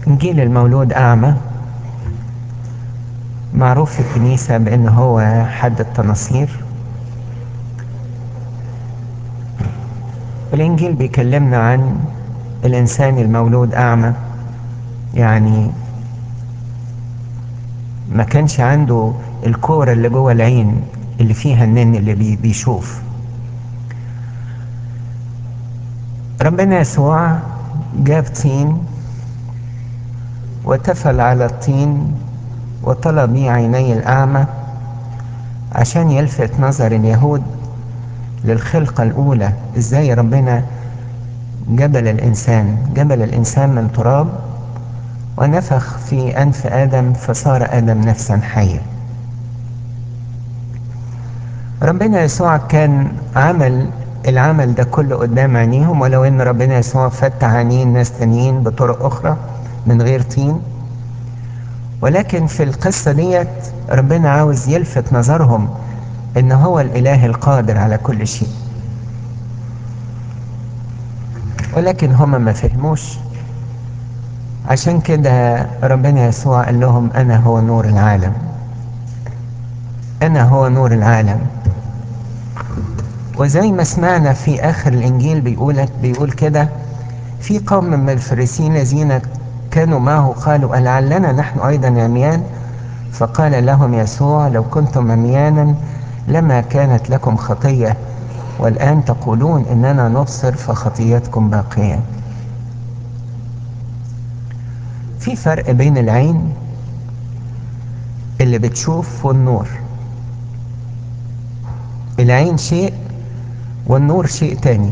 إنجيل المولود أعمى معروف في الكنيسة بأنه هو حد التناصير الإنجيل بيكلمنا عن الإنسان المولود أعمى يعني ما كانش عنده الكورة اللي جوه العين اللي فيها النن اللي بي بيشوف ربنا يسوع جاب طين وتفل على الطين وطلب بيه عيني الأعمى عشان يلفت نظر اليهود للخلقة الأولى إزاي ربنا جبل الإنسان جبل الإنسان من تراب ونفخ في أنف آدم فصار آدم نفسا حية ربنا يسوع كان عمل العمل ده كله قدام عينيهم ولو ان ربنا يسوع فتح عينين ناس تانيين بطرق اخرى من غير طين ولكن في القصة ديت ربنا عاوز يلفت نظرهم ان هو الاله القادر على كل شيء ولكن هم ما فهموش عشان كده ربنا يسوع قال لهم انا هو نور العالم انا هو نور العالم وزي ما سمعنا في اخر الانجيل بيقول بيقول كده في قوم من الفريسيين الذين كانوا معه قالوا ألعلنا نحن ايضا عميان فقال لهم يسوع لو كنتم عميانا لما كانت لكم خطيه والان تقولون اننا نبصر فخطيتكم باقيه في فرق بين العين اللي بتشوف والنور العين شيء والنور شيء تاني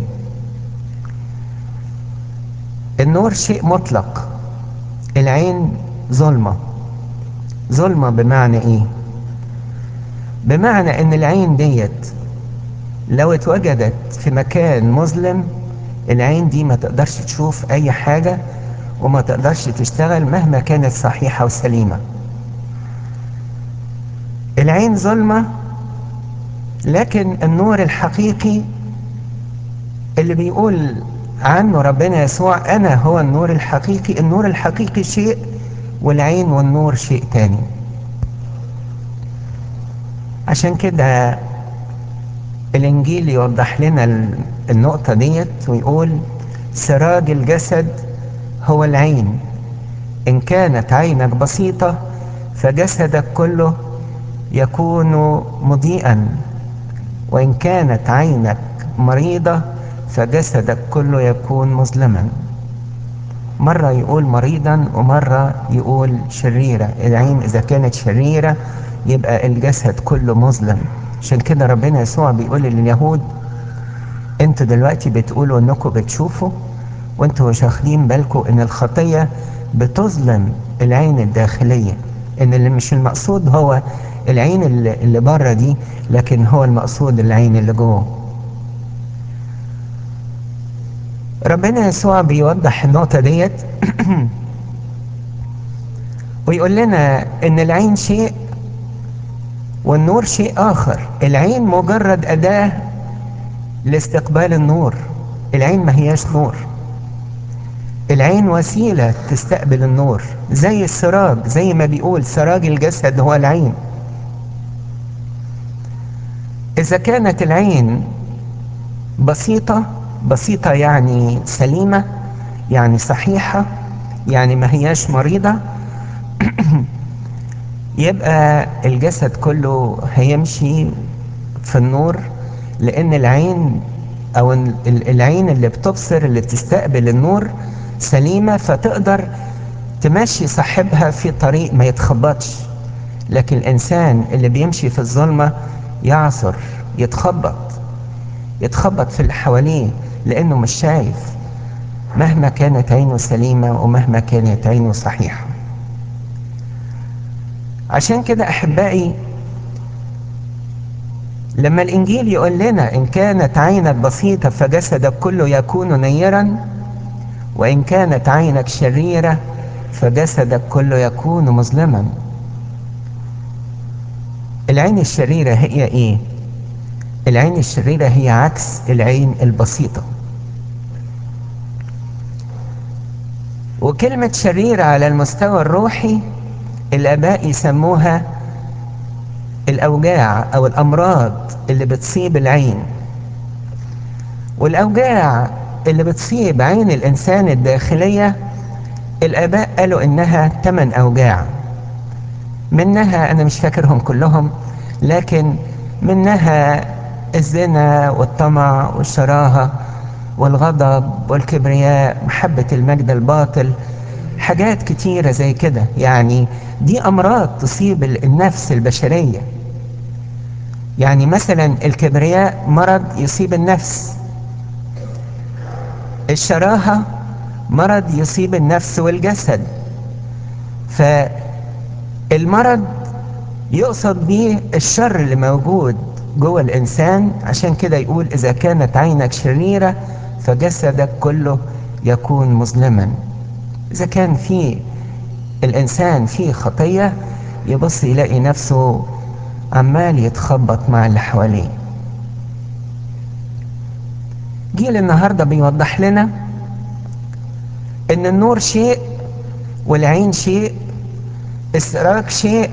النور شيء مطلق العين ظلمة ظلمة بمعنى ايه بمعنى ان العين ديت لو اتوجدت في مكان مظلم العين دي ما تقدرش تشوف اي حاجة وما تقدرش تشتغل مهما كانت صحيحة وسليمة العين ظلمة لكن النور الحقيقي اللي بيقول عنه ربنا يسوع أنا هو النور الحقيقي النور الحقيقي شيء والعين والنور شيء تاني عشان كده الإنجيل يوضح لنا النقطة ديت ويقول سراج الجسد هو العين إن كانت عينك بسيطة فجسدك كله يكون مضيئا وإن كانت عينك مريضة فجسدك كله يكون مظلما مرة يقول مريضا ومرة يقول شريرة العين إذا كانت شريرة يبقى الجسد كله مظلم عشان كده ربنا يسوع بيقول لليهود انتوا دلوقتي بتقولوا انكم بتشوفوا وانتوا مش واخدين بالكم ان الخطية بتظلم العين الداخلية ان اللي مش المقصود هو العين اللي, اللي بره دي لكن هو المقصود العين اللي جوه ربنا يسوع بيوضح النقطة ديت ويقول لنا ان العين شيء والنور شيء اخر العين مجرد اداة لاستقبال النور العين ما هياش نور العين وسيلة تستقبل النور زي السراج زي ما بيقول سراج الجسد هو العين إذا كانت العين بسيطة بسيطة يعني سليمة يعني صحيحة يعني ما هياش مريضة يبقى الجسد كله هيمشي في النور لأن العين أو العين اللي بتبصر اللي بتستقبل النور سليمة فتقدر تمشي صاحبها في طريق ما يتخبطش لكن الإنسان اللي بيمشي في الظلمة يعصر يتخبط يتخبط في اللي حواليه لأنه مش شايف مهما كانت عينه سليمة ومهما كانت عينه صحيحة عشان كده أحبائي لما الإنجيل يقول لنا إن كانت عينك بسيطة فجسدك كله يكون نيرا وإن كانت عينك شريرة فجسدك كله يكون مظلما العين الشريرة هي إيه؟ العين الشريرة هي عكس العين البسيطة وكلمة شريرة على المستوى الروحي الآباء يسموها الأوجاع أو الأمراض اللي بتصيب العين والأوجاع اللي بتصيب عين الإنسان الداخلية الآباء قالوا إنها ثمان أوجاع منها أنا مش فاكرهم كلهم لكن منها الزنا والطمع والشراهة والغضب والكبرياء محبة المجد الباطل حاجات كتيرة زي كده يعني دي أمراض تصيب النفس البشرية يعني مثلا الكبرياء مرض يصيب النفس الشراهة مرض يصيب النفس والجسد فالمرض يقصد به الشر اللي موجود جوه الإنسان عشان كده يقول إذا كانت عينك شريرة فجسدك كله يكون مظلما إذا كان في الإنسان فيه خطية يبص يلاقي نفسه عمال يتخبط مع اللي حواليه جيل النهاردة بيوضح لنا ان النور شيء والعين شيء السراج شيء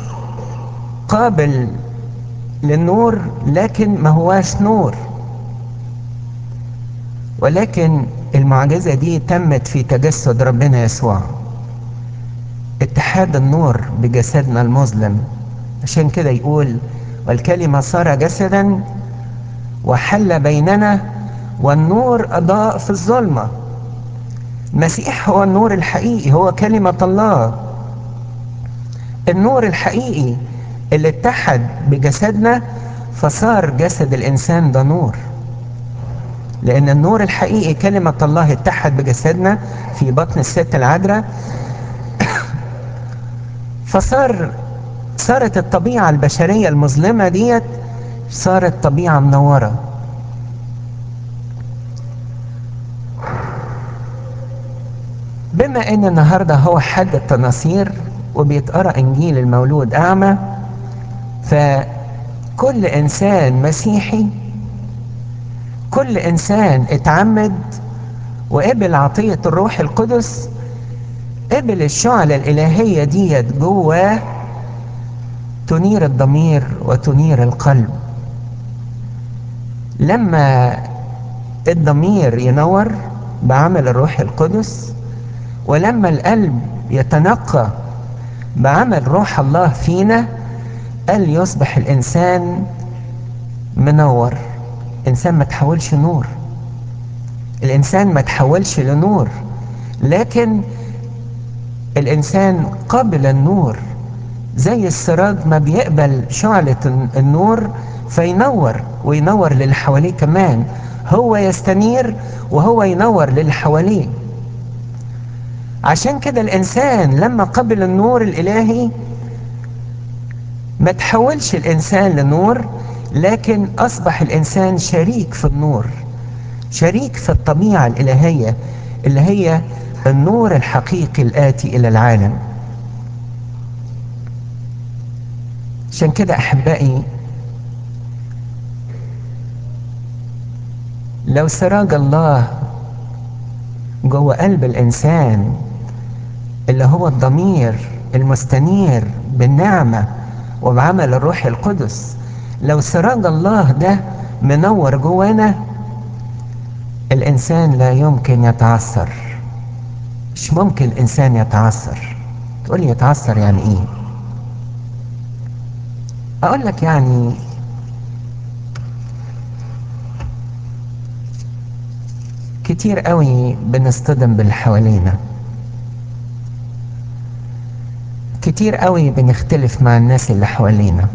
قابل للنور لكن ما هواش نور ولكن المعجزة دي تمت في تجسد ربنا يسوع اتحاد النور بجسدنا المظلم عشان كده يقول والكلمة صار جسدا وحل بيننا والنور أضاء في الظلمة المسيح هو النور الحقيقي هو كلمة الله النور الحقيقي اللي اتحد بجسدنا فصار جسد الإنسان ده نور لأن النور الحقيقي كلمة الله اتحد بجسدنا في بطن الست العذراء فصار صارت الطبيعة البشرية المظلمة ديت صارت طبيعة منورة بما ان النهاردة هو حد التناصير وبيتقرأ انجيل المولود اعمى فكل انسان مسيحي كل انسان اتعمد وقبل عطية الروح القدس قبل الشعلة الالهية ديت جواه تنير الضمير وتنير القلب لما الضمير ينور بعمل الروح القدس ولما القلب يتنقى بعمل روح الله فينا قال يصبح الإنسان منور إنسان ما تحولش نور الإنسان ما تحولش لنور لكن الإنسان قبل النور زي السراج ما بيقبل شعلة النور فينور وينور للي حواليه كمان هو يستنير وهو ينور للي حواليه عشان كده الإنسان لما قبل النور الإلهي ما تحولش الإنسان لنور لكن أصبح الإنسان شريك في النور شريك في الطبيعة الإلهية اللي هي النور الحقيقي الآتي إلى العالم عشان كده أحبائي لو سراج الله جوه قلب الإنسان اللي هو الضمير المستنير بالنعمة وبعمل الروح القدس لو سراج الله ده منور جوانا الإنسان لا يمكن يتعثر مش ممكن الإنسان يتعثر تقول لي يتعثر يعني إيه أقول لك يعني كتير قوي بنصطدم باللي حوالينا كتير قوي بنختلف مع الناس اللي حوالينا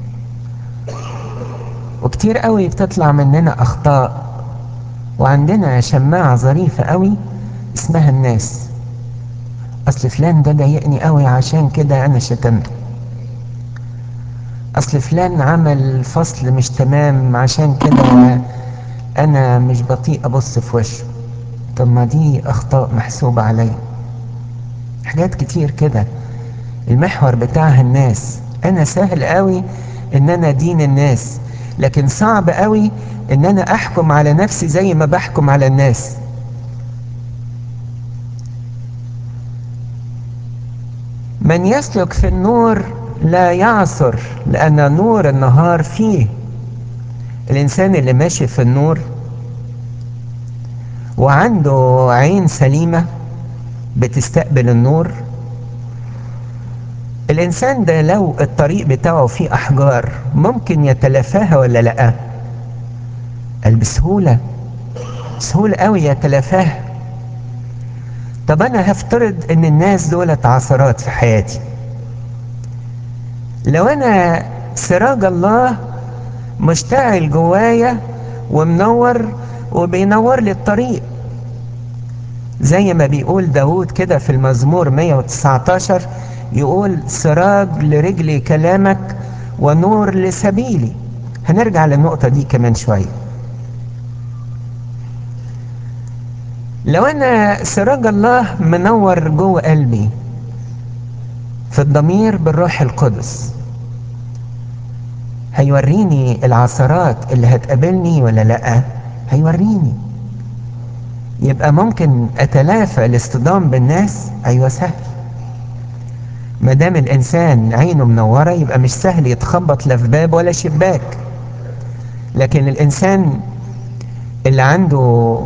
وكتير قوي بتطلع مننا أخطاء وعندنا شماعة ظريفة قوي اسمها الناس أصل فلان ده ضايقني قوي عشان كده أنا شتمته أصل فلان عمل فصل مش تمام عشان كده أنا مش بطيء أبص في وشه طب ما دي أخطاء محسوبة عليا حاجات كتير كده المحور بتاعها الناس أنا سهل قوي إن أنا أدين الناس لكن صعب قوي إن أنا أحكم على نفسي زي ما بحكم على الناس من يسلك في النور لا يعصر لأن نور النهار فيه الإنسان اللي ماشي في النور وعنده عين سليمة بتستقبل النور الإنسان ده لو الطريق بتاعه فيه أحجار ممكن يتلافاها ولا لأ قال بسهولة سهولة قوي يتلافاها طب أنا هفترض إن الناس دولت عثرات في حياتي لو أنا سراج الله مشتعل جوايا ومنور وبينور لي الطريق زي ما بيقول داود كده في المزمور 119 يقول سراج لرجلي كلامك ونور لسبيلي هنرجع للنقطة دي كمان شوية لو أنا سراج الله منور جوه قلبي في الضمير بالروح القدس هيوريني العثرات اللي هتقابلني ولا لأ هيوريني يبقى ممكن أتلافى الاصطدام بالناس أيوة سهل ما دام الانسان عينه منوره يبقى مش سهل يتخبط لا في باب ولا شباك لكن الانسان اللي عنده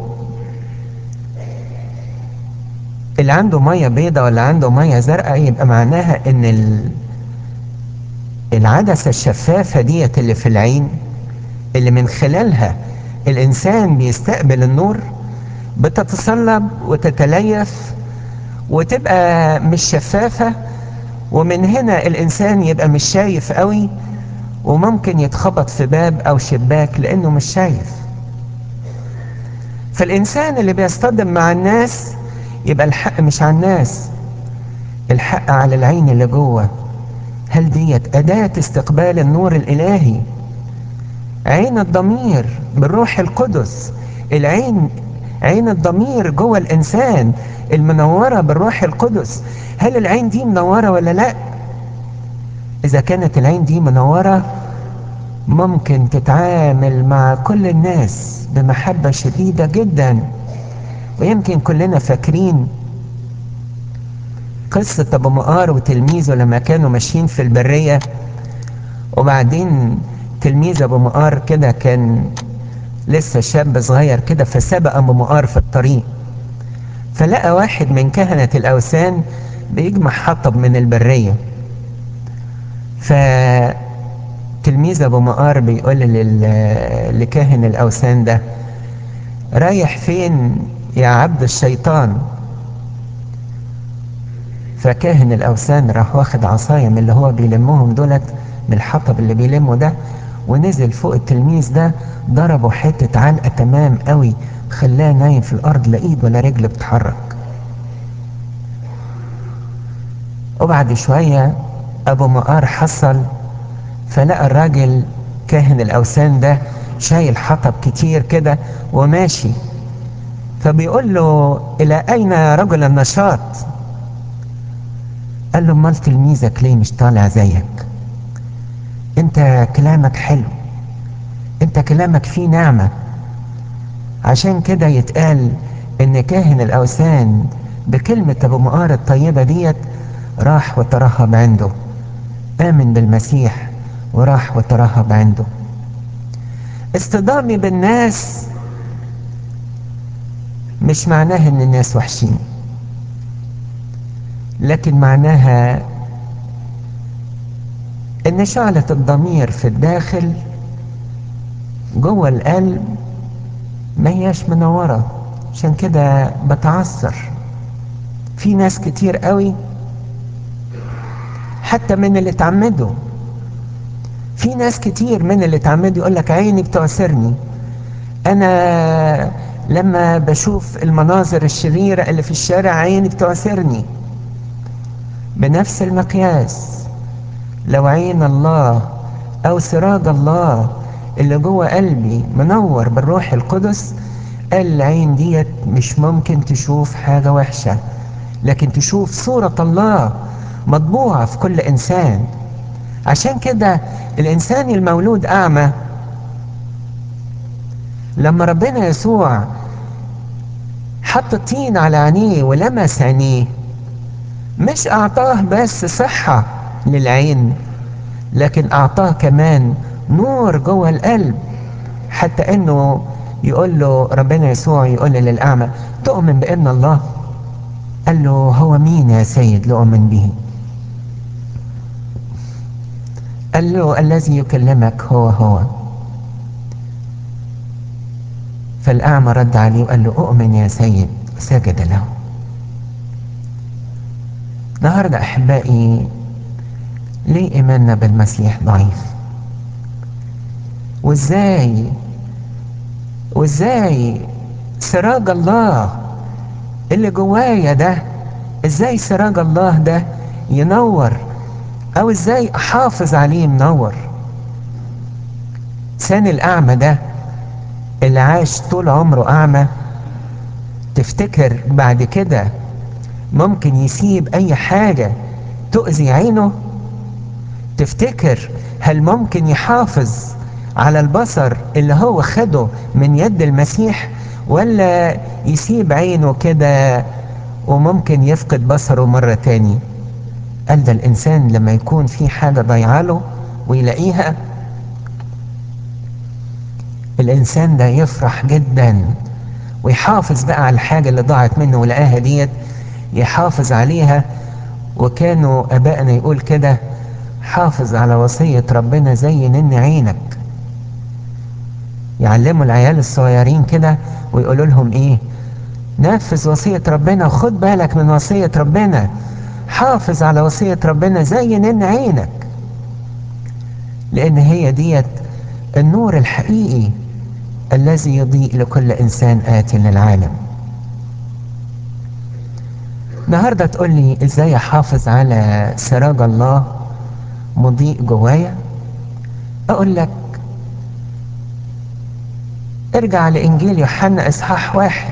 اللي عنده ميه بيضة ولا عنده ميه زرقاء يبقى معناها ان ال... العدسه الشفافه ديت اللي في العين اللي من خلالها الانسان بيستقبل النور بتتصلب وتتليف وتبقى مش شفافه ومن هنا الإنسان يبقى مش شايف قوي وممكن يتخبط في باب أو شباك لأنه مش شايف فالإنسان اللي بيصطدم مع الناس يبقى الحق مش على الناس الحق على العين اللي جوه هل ديت أداة استقبال النور الإلهي عين الضمير بالروح القدس العين عين الضمير جوه الإنسان المنورة بالروح القدس هل العين دي منورة ولا لا إذا كانت العين دي منورة ممكن تتعامل مع كل الناس بمحبة شديدة جدا ويمكن كلنا فاكرين قصة أبو مقار وتلميذه لما كانوا ماشيين في البرية وبعدين تلميذ أبو مقار كده كان لسه شاب صغير كده فسبق أبو مقار في الطريق فلقى واحد من كهنة الأوثان بيجمع حطب من البرية فتلميذ أبو مقار بيقول لل... لكاهن الأوثان ده رايح فين يا عبد الشيطان فكاهن الأوثان راح واخد عصاية من اللي هو بيلمهم دولت من الحطب اللي بيلمه ده ونزل فوق التلميذ ده ضربه حتة علقة تمام قوي خلاه نايم في الأرض لا إيد ولا رجل بتتحرك وبعد شوية أبو مقار حصل فلقى الراجل كاهن الأوثان ده شايل حطب كتير كده وماشي فبيقول له إلى أين يا رجل النشاط قال له امال تلميذك ليه مش طالع زيك انت كلامك حلو انت كلامك فيه نعمة عشان كده يتقال ان كاهن الاوثان بكلمة ابو مقار الطيبة ديت راح وترهب عنده امن بالمسيح وراح وترهب عنده اصطدامي بالناس مش معناه ان الناس وحشين لكن معناها ان شعلة الضمير في الداخل جوه القلب ما هياش منورة عشان كده بتعثر في ناس كتير قوي حتى من اللي اتعمدوا في ناس كتير من اللي اتعمدوا يقول لك عيني بتعثرني انا لما بشوف المناظر الشريرة اللي في الشارع عيني بتعثرني بنفس المقياس لو عين الله او سراج الله اللي جوه قلبي منور بالروح القدس العين ديت مش ممكن تشوف حاجة وحشة لكن تشوف صورة الله مطبوعة في كل إنسان عشان كده الإنسان المولود أعمى لما ربنا يسوع حط الطين على عينيه ولمس عينيه مش اعطاه بس صحة للعين لكن اعطاه كمان نور جوه القلب حتى انه يقول له ربنا يسوع يقول للاعمى تؤمن بان الله قال له هو مين يا سيد لأؤمن به قال له الذي يكلمك هو هو فالأعمى رد عليه وقال له أؤمن يا سيد سجد له النهاردة أحبائي ليه إيماننا بالمسيح ضعيف وإزاي وإزاي سراج الله اللي جوايا ده إزاي سراج الله ده ينور أو إزاي أحافظ عليه منور سان الأعمى ده اللي عاش طول عمره أعمى تفتكر بعد كده ممكن يسيب أي حاجة تؤذي عينه تفتكر هل ممكن يحافظ على البصر اللي هو خده من يد المسيح ولا يسيب عينه كده وممكن يفقد بصره مرة تاني قال ده الإنسان لما يكون في حاجة ضيعاله ويلاقيها الإنسان ده يفرح جدا ويحافظ بقى على الحاجة اللي ضاعت منه ولقاها ديت يحافظ عليها وكانوا أبائنا يقول كده حافظ على وصية ربنا زي نن عينك يعلموا العيال الصغيرين كده ويقولوا لهم ايه نفذ وصية ربنا وخد بالك من وصية ربنا حافظ على وصية ربنا زي نن عينك لأن هي ديت النور الحقيقي الذي يضيء لكل إنسان آت للعالم النهارده تقول لي ازاي احافظ على سراج الله مضيء جوايا اقول لك ارجع لانجيل يوحنا اصحاح واحد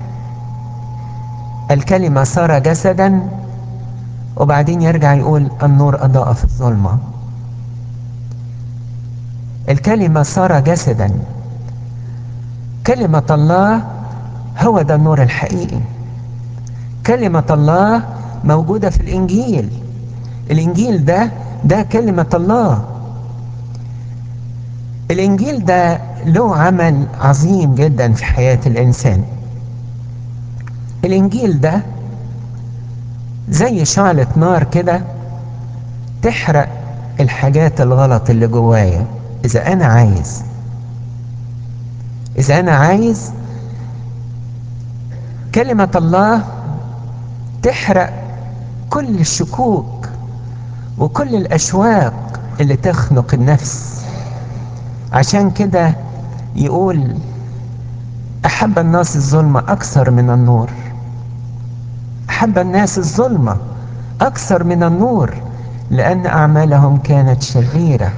الكلمة صار جسدا وبعدين يرجع يقول النور أضاء في الظلمة الكلمة صار جسدا كلمة الله هو ده النور الحقيقي كلمة الله موجودة في الإنجيل الإنجيل ده ده كلمة الله الإنجيل ده له عمل عظيم جدا في حياة الإنسان الإنجيل ده زي شعلة نار كده تحرق الحاجات الغلط اللي جوايا إذا أنا عايز إذا أنا عايز كلمة الله تحرق كل الشكوك وكل الأشواق اللي تخنق النفس عشان كده يقول أحب الناس الظلمة أكثر من النور أحب الناس الظلمة أكثر من النور لأن أعمالهم كانت شريرة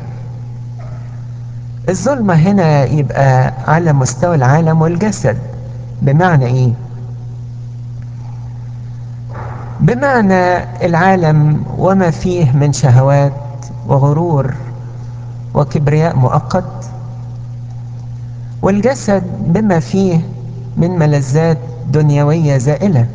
الظلمة هنا يبقى على مستوى العالم والجسد بمعنى إيه؟ بمعنى العالم وما فيه من شهوات وغرور وكبرياء مؤقت والجسد بما فيه من ملذات دنيوية زائلة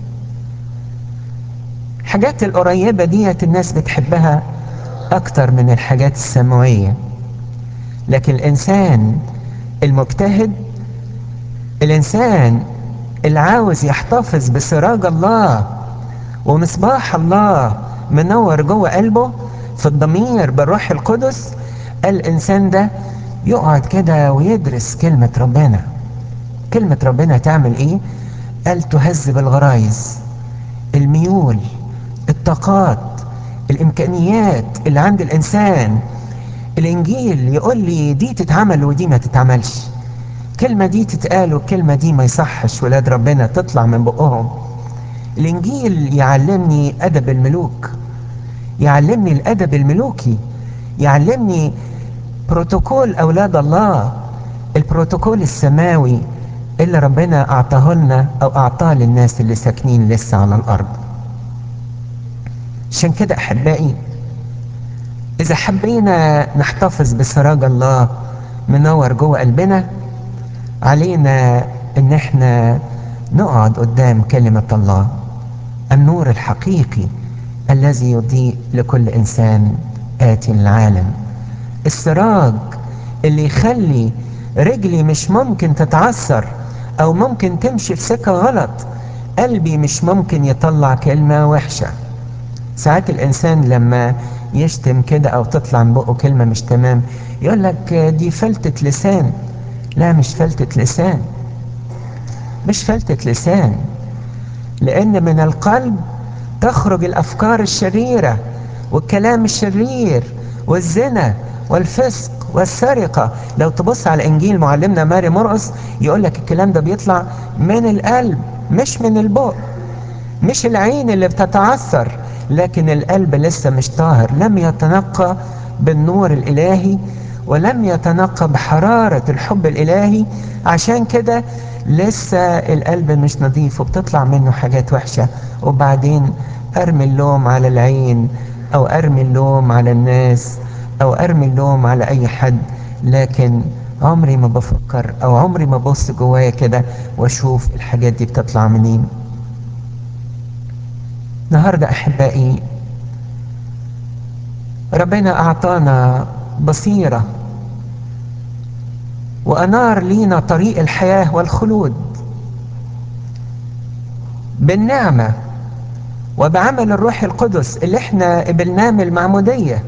الحاجات القريبة ديت الناس بتحبها أكتر من الحاجات السماوية لكن الإنسان المجتهد الإنسان اللي عاوز يحتفظ بسراج الله ومصباح الله منور جوه قلبه في الضمير بالروح القدس الإنسان ده يقعد كده ويدرس كلمة ربنا كلمة ربنا تعمل ايه قال تهذب الغرايز الميول الطاقات الامكانيات اللي عند الانسان الانجيل يقول لي دي تتعمل ودي ما تتعملش كلمة دي تتقال والكلمة دي ما يصحش ولاد ربنا تطلع من بقهم الانجيل يعلمني ادب الملوك يعلمني الادب الملوكي يعلمني بروتوكول أولاد الله البروتوكول السماوي اللي ربنا أعطاه لنا أو أعطاه للناس اللي ساكنين لسه على الأرض عشان كده أحبائي إذا حبينا نحتفظ بسراج الله منور جوه قلبنا علينا إن إحنا نقعد قدام كلمة الله النور الحقيقي الذي يضيء لكل انسان اتي العالم السراج اللي يخلي رجلي مش ممكن تتعثر او ممكن تمشي في سكه غلط قلبي مش ممكن يطلع كلمه وحشه ساعات الانسان لما يشتم كده او تطلع من بقه كلمه مش تمام يقول لك دي فلتة لسان لا مش فلتة لسان مش فلتة لسان لان من القلب تخرج الافكار الشريره والكلام الشرير والزنا والفسق والسرقه لو تبص على انجيل معلمنا ماري مرقس يقول لك الكلام ده بيطلع من القلب مش من البق مش العين اللي بتتعثر لكن القلب لسه مش طاهر لم يتنقى بالنور الالهي ولم يتنقى بحراره الحب الالهي عشان كده لسه القلب مش نظيف وبتطلع منه حاجات وحشه وبعدين ارمي اللوم على العين او ارمي اللوم على الناس او ارمي اللوم على اي حد لكن عمري ما بفكر او عمري ما ببص جوايا كده واشوف الحاجات دي بتطلع منين النهارده احبائي ربنا اعطانا بصيره وانار لينا طريق الحياه والخلود بالنعمه وبعمل الروح القدس اللي احنا قبلناه من المعموديه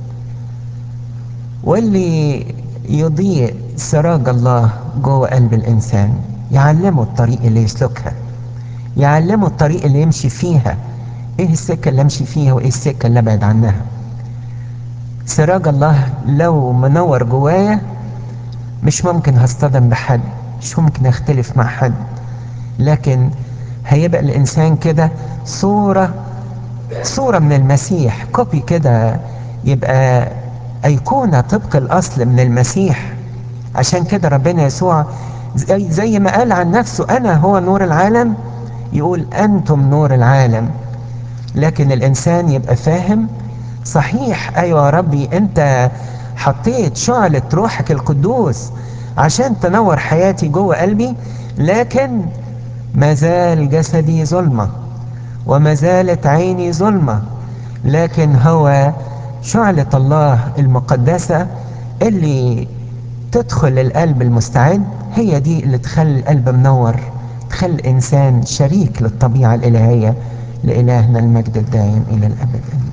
واللي يضيء سراج الله جوه قلب الانسان يعلمه الطريق اللي يسلكها يعلمه الطريق اللي يمشي فيها ايه السكه اللي امشي فيها وايه السكه اللي ابعد عنها سراج الله لو منور جوايا مش ممكن هصطدم بحد مش ممكن اختلف مع حد لكن هيبقى الانسان كده صوره صوره من المسيح كوبي كده يبقى ايقونه طبق الاصل من المسيح عشان كده ربنا يسوع زي, زي ما قال عن نفسه انا هو نور العالم يقول انتم نور العالم لكن الانسان يبقى فاهم صحيح ايوه يا ربي انت حطيت شعلة روحك القدوس عشان تنور حياتي جوه قلبي لكن ما زال جسدي ظلمة وما زالت عيني ظلمة لكن هو شعلة الله المقدسة اللي تدخل القلب المستعد هي دي اللي تخلي القلب منور تخلي الإنسان شريك للطبيعة الإلهية لإلهنا المجد الدائم إلى الأبد